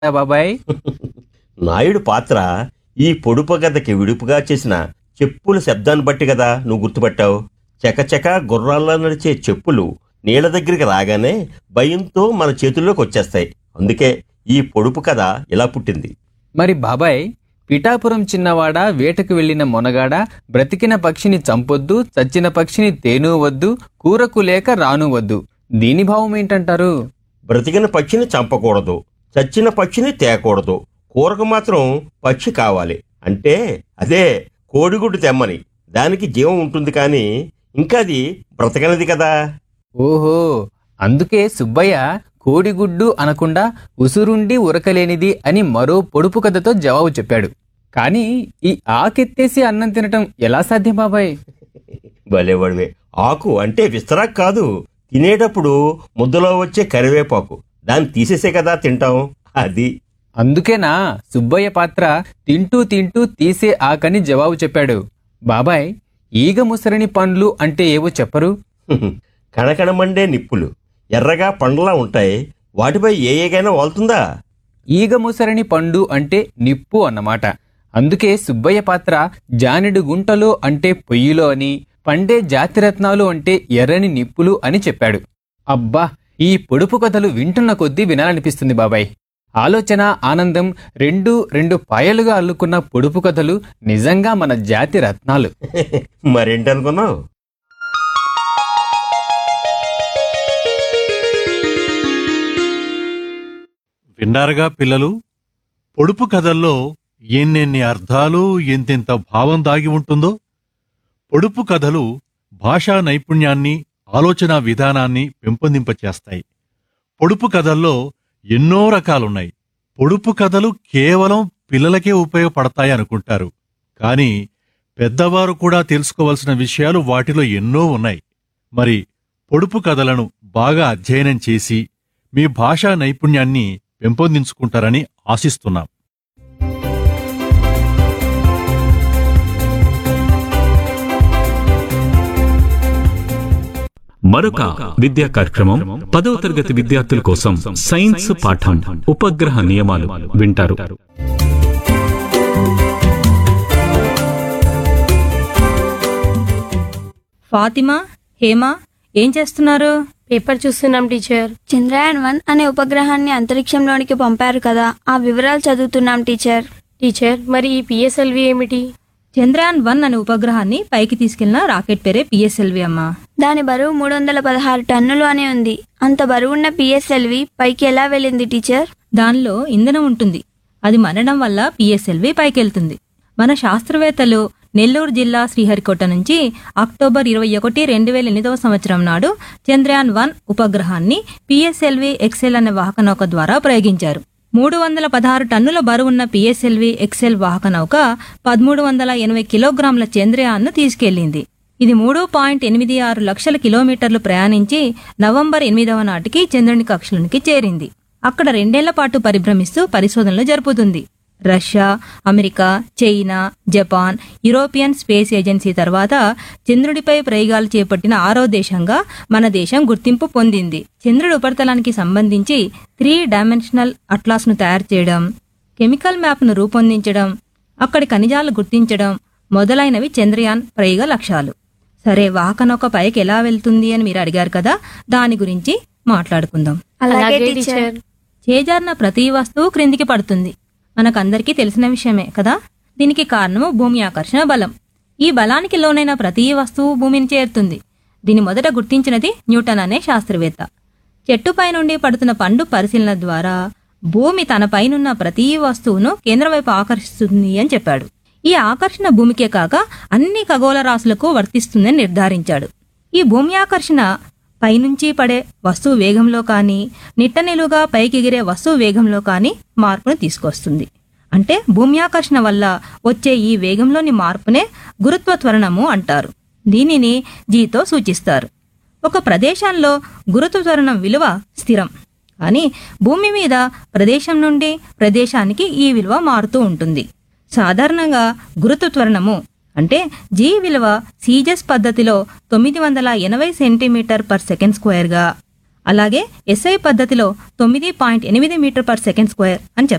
బాబాయ్ నాయుడు పాత్ర ఈ పొడుపు గదకి విడుపుగా చేసిన చెప్పుల శబ్దాన్ని బట్టి కదా నువ్వు గుర్తుపట్టావు చకచక గుర్రాల్లో నడిచే చెప్పులు నీళ్ళ దగ్గరికి రాగానే భయంతో మన చేతుల్లోకి వచ్చేస్తాయి అందుకే ఈ పొడుపు కథ ఇలా పుట్టింది మరి బాబాయ్ పిఠాపురం చిన్నవాడ వేటకు వెళ్లిన మొనగాడ బ్రతికిన పక్షిని చంపొద్దు చచ్చిన పక్షిని తేను వద్దు కూరకు లేక రాను వద్దు దీని భావం ఏంటంటారు బ్రతికిన పక్షిని చంపకూడదు చచ్చిన పక్షిని తేకూడదు కూరకు మాత్రం పక్షి కావాలి అంటే అదే కోడిగుడ్డు తెమ్మని దానికి జీవం ఉంటుంది కానీ ఇంకా అది బ్రతకనిది కదా ఓహో అందుకే సుబ్బయ్య కోడిగుడ్డు అనకుండా ఉసురుండి ఉరకలేనిది అని మరో పొడుపు కథతో జవాబు చెప్పాడు కానీ ఈ ఆకెత్తేసి అన్నం తినటం ఎలా సాధ్యం బాబాయ్ భలేవాడివే ఆకు అంటే విస్తరాకు కాదు తినేటప్పుడు ముద్దలో వచ్చే కరివేపాకు దాన్ని తీసేసే కదా తింటాం అది అందుకేనా సుబ్బయ్య పాత్ర తింటూ తింటూ తీసే ఆకని జవాబు చెప్పాడు బాబాయ్ ఈగ ముసరని పండ్లు అంటే ఏవో చెప్పరు కణకణమండే నిప్పులు ఎర్రగా పండ్లా ఉంటాయి వాటిపై ఏ ఏగైనా వాళ్తుందా ఈగ ముసరని పండు అంటే నిప్పు అన్నమాట అందుకే సుబ్బయ్య పాత్ర జానెడు గుంటలో అంటే పొయ్యిలో అని పండే జాతిరత్నాలు అంటే ఎర్రని నిప్పులు అని చెప్పాడు అబ్బా ఈ పొడుపు కథలు వింటున్న కొద్దీ వినాలనిపిస్తుంది బాబాయ్ ఆలోచన ఆనందం రెండు రెండు పాయలుగా అల్లుకున్న పొడుపు కథలు నిజంగా మన జాతి రత్నాలు మరేంటనుకున్నావు విన్నారుగా పిల్లలు పొడుపు కథల్లో ఎన్నెన్ని అర్థాలు ఎంతెంత భావం దాగి ఉంటుందో పొడుపు కథలు భాషా నైపుణ్యాన్ని ఆలోచన విధానాన్ని పెంపొందింపచేస్తాయి పొడుపు కథల్లో ఎన్నో రకాలున్నాయి పొడుపు కథలు కేవలం పిల్లలకే ఉపయోగపడతాయి అనుకుంటారు కానీ పెద్దవారు కూడా తెలుసుకోవలసిన విషయాలు వాటిలో ఎన్నో ఉన్నాయి మరి పొడుపు కథలను బాగా అధ్యయనం చేసి మీ భాషా నైపుణ్యాన్ని పెంపొందించుకుంటారని ఆశిస్తున్నాం మరొక విద్యా కార్యక్రమం పదవ తరగతి విద్యార్థుల కోసం సైన్స్ పాఠం ఉపగ్రహ నియమాలు వింటారు ఫాతిమా హేమా ఏం చేస్తున్నారు పేపర్ చూస్తున్నాం టీచర్ చంద్రయాన్ వన్ అనే ఉపగ్రహాన్ని అంతరిక్షంలోనికి పంపారు కదా ఆ వివరాలు చదువుతున్నాం టీచర్ టీచర్ మరి ఈ పిఎస్ఎల్వి ఏమిటి చంద్రయాన్ వన్ అనే ఉపగ్రహాన్ని పైకి తీసుకెళ్లిన రాకెట్ పేరే పిఎస్ఎల్వి అమ్మా దాని బరువు మూడు వందల పదహారు టన్నులు అని ఉంది అంత బరువున్న పిఎస్ఎల్వి పైకి ఎలా వెళ్ళింది టీచర్ దానిలో ఇంధనం ఉంటుంది అది మనడం వల్ల పిఎస్ఎల్వి పైకెళ్తుంది మన శాస్త్రవేత్తలు నెల్లూరు జిల్లా శ్రీహరికోట నుంచి అక్టోబర్ ఇరవై ఒకటి రెండు వేల ఎనిమిదవ సంవత్సరం నాడు చంద్రయాన్ వన్ ఉపగ్రహాన్ని పిఎస్ఎల్వి ఎక్సెల్ అనే వాహక నౌక ద్వారా ప్రయోగించారు మూడు వందల పదహారు టన్నుల బరువున్న పిఎస్ఎల్వి ఎక్సెల్ వాహక నౌక పదమూడు వందల ఎనభై కిలోగ్రాముల చంద్రయాన్ను తీసుకెళ్లింది ఇది మూడు పాయింట్ ఎనిమిది ఆరు లక్షల కిలోమీటర్లు ప్రయాణించి నవంబర్ ఎనిమిదవ నాటికి చంద్రుని కక్షలోనికి చేరింది అక్కడ రెండేళ్ల పాటు పరిభ్రమిస్తూ పరిశోధనలు జరుపుతుంది Russia America China Japan European space agency తర్వాత చంద్రుడిపై ప్రయోగాలు చేపట్టిన ఆరో దేశంగా మన దేశం గుర్తింపు పొందింది చంద్రుడి ఉపరితలానికి సంబంధించి త్రీ డైమెన్షనల్ అట్లాస్ను తయారు చేయడం కెమికల్ మ్యాప్ను రూపొందించడం అక్కడి ఖనిజాలు గుర్తించడం మొదలైనవి చంద్రయాన్ ప్రయోగ లక్ష్యాలు సరే వాహకనౌక పైకి ఎలా వెళ్తుంది అని మీరు అడిగారు కదా దాని గురించి మాట్లాడుకుందాం అలాగే టీచర్ చేజారిన ప్రతి వస్తువు క్రిందికి పడుతుంది మనకందరికీ తెలిసిన విషయమే కదా దీనికి కారణము భూమి ఆకర్షణ బలం ఈ బలానికి లోనైన ప్రతి వస్తువు భూమిని చేరుతుంది దీని మొదట గుర్తించినది న్యూటన్ అనే శాస్త్రవేత్త చెట్టుపై నుండి పడుతున్న పండు పరిశీలన ద్వారా భూమి తన పైనున్న ప్రతి వస్తువును కేంద్రం వైపు ఆకర్షిస్తుంది అని చెప్పాడు ఈ ఆకర్షణ భూమికే కాక అన్ని ఖగోళ రాశులకు వర్తిస్తుందని నిర్ధారించాడు ఈ భూమి ఆకర్షణ పైనుంచి పడే వస్తువు వేగంలో కానీ నిట్ట నిలువుగా పైకి ఎగిరే వస్తువు వేగంలో కానీ మార్పును తీసుకొస్తుంది అంటే భూమి ఆకర్షణ వల్ల వచ్చే ఈ వేగంలోని మార్పునే గురుత్వ త్వరణము అంటారు దీనిని జీతో సూచిస్తారు ఒక ప్రదేశంలో గురుత్వ త్వరణం విలువ స్థిరం కానీ భూమి మీద ప్రదేశం నుండి ప్రదేశానికి ఈ విలువ మారుతూ ఉంటుంది సాధారణంగా గురుత్వ త్వరణము అంటే జీ విలువ సీజెస్ పద్ధతిలో తొమ్మిది వందల ఎనభై సెంటీమీటర్ పర్ సెకండ్ స్క్వేర్గా అలాగే ఎస్ఐ పద్ధతిలో తొమ్మిది పాయింట్ ఎనిమిది మీటర్ పర్ సెకండ్ స్క్వేర్ అని చెప్తారు